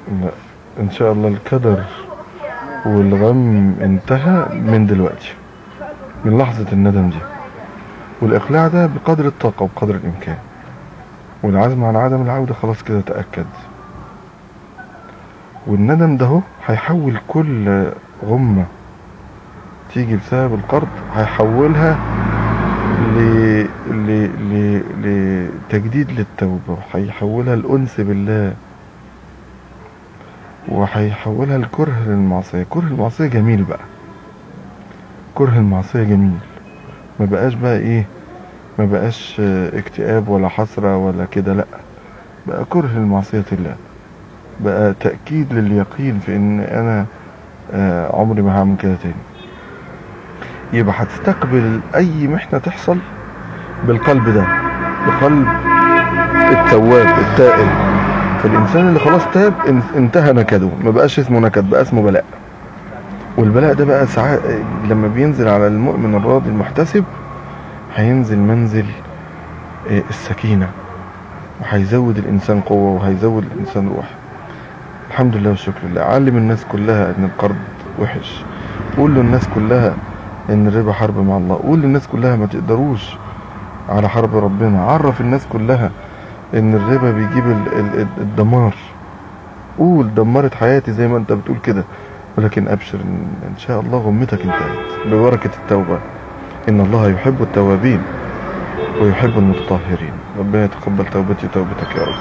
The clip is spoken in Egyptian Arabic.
لا ان شاء الله الكدر والغم انتهى من دلوقتي من لحظة الندم دي والاقلاع ده بقدر الطاقة وبقدر الامكان والعزم على عدم العودة خلاص كده تأكد والندم ده هو هيحول كل غمة تيجي بسبب القرض هيحولها ل... ل... ل... لتجديد للتوبة وهيحولها الأنس بالله وهيحولها الكره للمعصية كره المعصية جميل بقى كره المعصية جميل ما بقاش بقى ايه ما بقاش اه، اكتئاب ولا حسرة ولا كده لا بقى كره لمعصية الله بقى تأكيد لليقين في ان انا اه، عمري ما هعمل كده تاني يبقى هتستقبل اي محنة تحصل بالقلب ده بقلب التواب التائب فالانسان اللي خلاص تاب ان- انتهى نكده ما بقاش اسمه نكد بقى اسمه بلاء والبلاء ده بقى ساعات لما بينزل على المؤمن الراضي المحتسب هينزل منزل آه، السكينة وهيزود الإنسان قوة وهيزود الإنسان روح الحمد لله والشكر لله علم الناس كلها إن القرض وحش قول للناس كلها إن الربا حرب مع الله قول للناس كلها ما تقدروش على حرب ربنا عرف الناس كلها إن الربا بيجيب ال- ال- ال- الدمار قول دمرت حياتي زي ما انت بتقول كده ولكن ابشر ان إن شاء الله غمتك انتهت ببركة التوبة ان الله يحب التوابين ويحب المتطهرين ربنا يتقبل توبتي وتوبتك يا رب